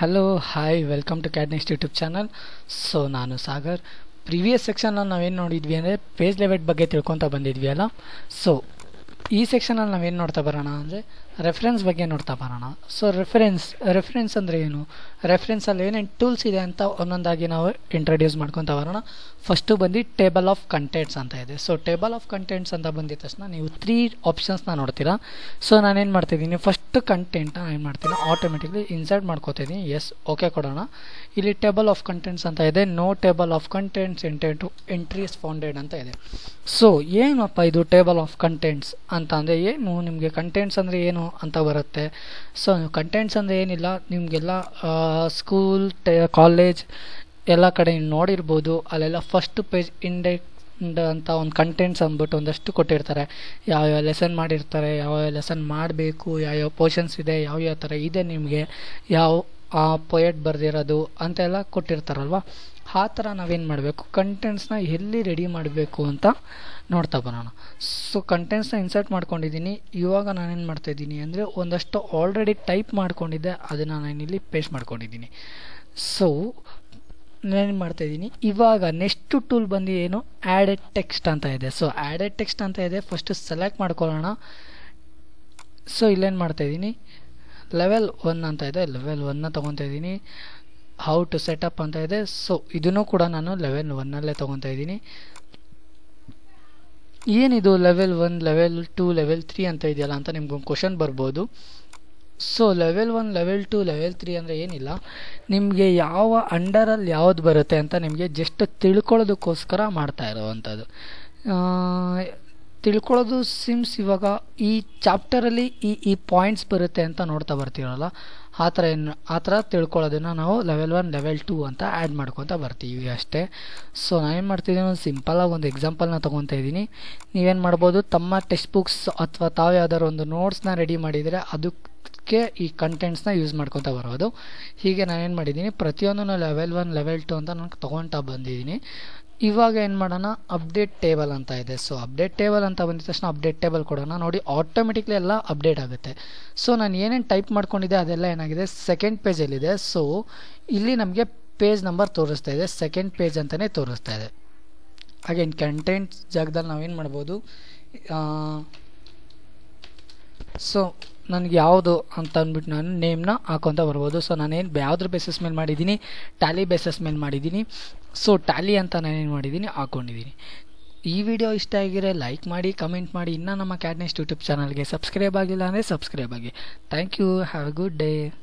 hello hi welcome to Cadnest YouTube channel so ನಾನು Sagar previous ಸೆಕ್ಷನಲ್ಲಿ ನಾವೇನು ನೋಡಿದ್ವಿ ಅಂದರೆ ಪೇಜ್ ಲೆವೆಟ್ ಬಗ್ಗೆ ತಿಳ್ಕೊತಾ ಬಂದಿದ್ವಿ ಅಲ್ಲ ಸೊ ಈ ಸೆಕ್ಷನಲ್ಲಿ ನಾವೇನು ನೋಡ್ತಾ ಬರೋಣ ಅಂದರೆ ರೆಫರೆನ್ಸ್ ಬಗ್ಗೆ ನೋಡ್ತಾ ಬರೋಣ ಸೊ ರೆಫರೆನ್ಸ್ ರೆಫರೆನ್ಸ್ ಅಂದರೆ ಏನು ರೆಫರೆನ್ಸಲ್ಲಿ ಏನೇನು ಟೂಲ್ಸ್ ಇದೆ ಅಂತ ಒಂದೊಂದಾಗಿ ನಾವು ಇಂಟ್ರಡ್ಯೂಸ್ ಮಾಡ್ಕೊತಾ ಬರೋಣ ಫಸ್ಟು ಬಂದು ಟೇಬಲ್ ಆಫ್ ಕಂಟೆಂಟ್ಸ್ ಅಂತ ಇದೆ ಸೊ ಟೇಬಲ್ ಆಫ್ ಕಂಟೆಂಟ್ಸ್ ಅಂತ ಬಂದಿದ ತಕ್ಷಣ ನೀವು ತ್ರೀ ಆಪ್ಷನ್ಸ್ನ ನೋಡ್ತೀರಾ ಸೊ ನಾನೇನು ಮಾಡ್ತಿದ್ದೀನಿ ಫಸ್ಟ್ ಕಂಟೆಂಟ್ನ ಏನು ಮಾಡ್ತೀನಿ ಆಟೋಮೆಟಿಕ್ಲಿ ಇನ್ಸರ್ಟ್ ಮಾಡ್ಕೋತಿದ್ದೀನಿ ಎಸ್ ಓಕೆ ಕೊಡೋಣ ಇಲ್ಲಿ ಟೇಬಲ್ ಆಫ್ ಕಂಟೆಂಟ್ಸ್ ಅಂತ ಇದೆ no table of contents intent entries founded ಅಂತ ಇದೆ ಸೊ ಏನಪ್ಪ ಇದು ಟೇಬಲ್ ಆಫ್ ಕಂಟೆಂಟ್ಸ್ ಅಂತ ಅಂದರೆ ಏನು ನಿಮಗೆ ಕಂಟೆಂಟ್ಸ್ ಅಂದರೆ ಏನು ಅಂತ ಬರುತ್ತೆ ಸೊ ಕಂಟೆಂಟ್ಸ್ ಅಂದರೆ ಏನಿಲ್ಲ ನಿಮಗೆಲ್ಲ ಸ್ಕೂಲ್ ಕಾಲೇಜ್ ಎಲ್ಲ ಕಡೆ ನೀವು ನೋಡಿರ್ಬೋದು ಅಲ್ಲೆಲ್ಲ ಫಸ್ಟ್ ಪೇಜ್ ಇಂಡೆಕ್ ಅಂತ ಒಂದು ಕಂಟೆಂಟ್ಸ್ ಅಂದ್ಬಿಟ್ಟು ಒಂದಷ್ಟು ಕೊಟ್ಟಿರ್ತಾರೆ ಯಾವ್ಯಾವ ಲೆಸನ್ ಮಾಡಿರ್ತಾರೆ ಯಾವ್ಯಾವ ಲೆಸನ್ ಮಾಡಬೇಕು ಯಾವ್ಯಾವ ಪೋರ್ಷನ್ಸ್ ಇದೆ ಯಾವ್ಯಾವ ಥರ ಇದೆ ನಿಮಗೆ ಯಾವ ಆ ಪೊಯೆಟ್ ಬರೆದಿರೋದು ಅಂತೆಲ್ಲ ಕೊಟ್ಟಿರ್ತಾರಲ್ವ ಆ ಥರ ನಾವೇನು ಮಾಡಬೇಕು ಕಂಟೆಂಟ್ಸ್ನ ಎಲ್ಲಿ ರೆಡಿ ಮಾಡಬೇಕು ಅಂತ ನೋಡ್ತಾ ಬರೋಣ ಸೊ ಕಂಟೆಂಟ್ಸ್ನ ಇನ್ಸರ್ಟ್ ಮಾಡ್ಕೊಂಡಿದ್ದೀನಿ ಇವಾಗ ನಾನೇನು ಮಾಡ್ತಾಯಿದ್ದೀನಿ ಅಂದರೆ ಒಂದಷ್ಟು ಆಲ್ರೆಡಿ ಟೈಪ್ ಮಾಡ್ಕೊಂಡಿದ್ದೆ ಅದನ್ನು ನಾನಿಲ್ಲಿ ಪೇಸ್ಟ್ ಮಾಡ್ಕೊಂಡಿದ್ದೀನಿ ಸೊ ನಾನೇನು ಮಾಡ್ತಾಯಿದ್ದೀನಿ ಇವಾಗ ನೆಕ್ಸ್ಟ್ ಟೂಲ್ ಬಂದು ಏನು ಆ್ಯಡೆಡ್ ಟೆಕ್ಸ್ಟ್ ಅಂತ ಇದೆ ಸೊ ಆ್ಯಡೆಡ್ ಟೆಕ್ಸ್ಟ್ ಅಂತ ಇದೆ ಫಸ್ಟು ಸೆಲೆಕ್ಟ್ ಮಾಡ್ಕೊಳ್ಳೋಣ ಸೊ ಇಲ್ಲೇನು ಮಾಡ್ತಾಯಿದ್ದೀನಿ ಲೆವೆಲ್ ಒನ್ ಅಂತ ಇದೆ ಲೆವೆಲ್ ಒನ್ನ ತೊಗೊತಾ ಇದ್ದೀನಿ ಹೌ ಟು ಸೆಟಪ್ ಅಂತ ಇದೆ ಸೊ ಇದನ್ನು ಕೂಡ ನಾನು ಲೆವೆಲ್ ಒನ್ನಲ್ಲೇ ತೊಗೊತಾ ಇದ್ದೀನಿ ಏನಿದು level one level two level three ಅಂತ ಇದೆಯಲ್ಲ ಅಂತ ನಿಮ್ಗೊಂದು ಕ್ವಶನ್ ಬರ್ಬೋದು so level one level two level three ಅಂದರೆ ಏನಿಲ್ಲ ನಿಮಗೆ ಯಾವ ಅಂಡರಲ್ಲಿ ಯಾವ್ದು ಬರುತ್ತೆ ಅಂತ ನಿಮಗೆ ಜಸ್ಟ್ ತಿಳ್ಕೊಳ್ಳೋದಕ್ಕೋಸ್ಕರ ಮಾಡ್ತಾ ಇರೋವಂಥದ್ದು ತಿಳ್ಕೊಳ್ಳೋದು ಸಿಮ್ಸ್ ಇವಾಗ ಈ ಚಾಪ್ಟರಲ್ಲಿ ಈ ಈ ಪಾಯಿಂಟ್ಸ್ ಬರುತ್ತೆ ಅಂತ ನೋಡ್ತಾ ಬರ್ತೀರಲ್ಲ ಆ ಥರ ಏನು ಆ ಥರ ತಿಳ್ಕೊಳ್ಳೋದನ್ನು ನಾವು ಲೆವೆಲ್ ಒನ್ ಲೆವೆಲ್ ಟು ಅಂತ ಆ್ಯಡ್ ಮಾಡ್ಕೊತಾ ಬರ್ತೀವಿ ಅಷ್ಟೇ ಸೊ ನಾನೇನು ಮಾಡ್ತಿದ್ದೀನಿ ಒಂದು ಸಿಂಪಲಾಗಿ ಒಂದು ಎಕ್ಸಾಂಪಲ್ನ ತೊಗೊತಾ ಇದ್ದೀನಿ ನೀವೇನು ಮಾಡ್ಬೋದು ತಮ್ಮ ಟೆಕ್ಸ್ಟ್ ಬುಕ್ಸ್ ಅಥವಾ ತಾವು ಯಾವ್ದಾದ್ರು ಒಂದು ನೋಟ್ಸ್ನ ರೆಡಿ ಮಾಡಿದರೆ ಅದಕ್ಕೆ ಈ ಕಂಟೆಂಟ್ಸ್ನ ಯೂಸ್ ಮಾಡ್ಕೊತಾ ಬರೋದು ಹೀಗೆ ನಾನೇನು ಮಾಡಿದ್ದೀನಿ ಪ್ರತಿಯೊಂದನ್ನು ಲೆವೆಲ್ ಒನ್ ಲೆವೆಲ್ ಟು ಅಂತ ನಾನು ತೊಗೊತಾ ಬಂದಿದ್ದೀನಿ ಇವಾಗ ಏನು ಮಾಡೋಣ ಅಪ್ಡೇಟ್ ಟೇಬಲ್ ಅಂತ ಇದೆ ಸೊ ಅಪ್ಡೇಟ್ ಟೇಬಲ್ ಅಂತ ಬಂದಿದ ತಕ್ಷಣ ಅಪ್ಡೇಟ್ ಟೇಬಲ್ ಕೊಡೋಣ ನೋಡಿ ಆಟೋಮೆಟಿಕ್ಲಿ ಎಲ್ಲ ಅಪ್ಡೇಟ್ ಆಗುತ್ತೆ ಸೊ ನಾನು ಏನೇನು ಟೈಪ್ ಮಾಡ್ಕೊಂಡಿದ್ದೆ ಅದೆಲ್ಲ ಏನಾಗಿದೆ ಸೆಕೆಂಡ್ ಪೇಜಲ್ಲಿದೆ ಸೊ ಇಲ್ಲಿ ನಮಗೆ ಪೇಜ್ ನಂಬರ್ ತೋರಿಸ್ತಾ ಇದೆ ಸೆಕೆಂಡ್ ಪೇಜ್ ಅಂತಲೇ ತೋರಿಸ್ತಾ ಇದೆ ಹಾಗೇನು ಕಂಟೆಂಟ್ಸ್ ಜಾಗದಲ್ಲಿ ನಾವೇನು ಮಾಡ್ಬೋದು ಸೊ ನನಗೆ ಯಾವುದು ಅಂತ ಅಂದ್ಬಿಟ್ಟು ನಾನು ನೇಮ್ನ ಹಾಕೊತ ಬರ್ಬೋದು ಸೊ ನಾನೇನು ಯಾವುದ್ರ ಬೇಸಸ್ ಮೇಲೆ ಮಾಡಿದ್ದೀನಿ ಟ್ಯಾಲಿ ಬೇಸಸ್ ಮೇಲೆ ಮಾಡಿದ್ದೀನಿ ಸೊ ಟ್ಯಾಲಿ ಅಂತ ನಾನೇನು ಮಾಡಿದ್ದೀನಿ ಹಾಕ್ಕೊಂಡಿದ್ದೀನಿ ಈ ವಿಡಿಯೋ ಇಷ್ಟ ಆಗಿದ್ರೆ ಲೈಕ್ ಮಾಡಿ ಕಮೆಂಟ್ ಮಾಡಿ ಇನ್ನೂ ನಮ್ಮ ಕ್ಯಾಡ್ನೆಸ್ಟ್ ಯೂಟ್ಯೂಬ್ ಚಾನಲ್ಗೆ ಸಬ್ಸ್ಕ್ರೈಬ್ ಆಗಿಲ್ಲ ಅಂದರೆ ಸಬ್ಸ್ಕ್ರೈಬ್ ಆಗಿ thank you have a good day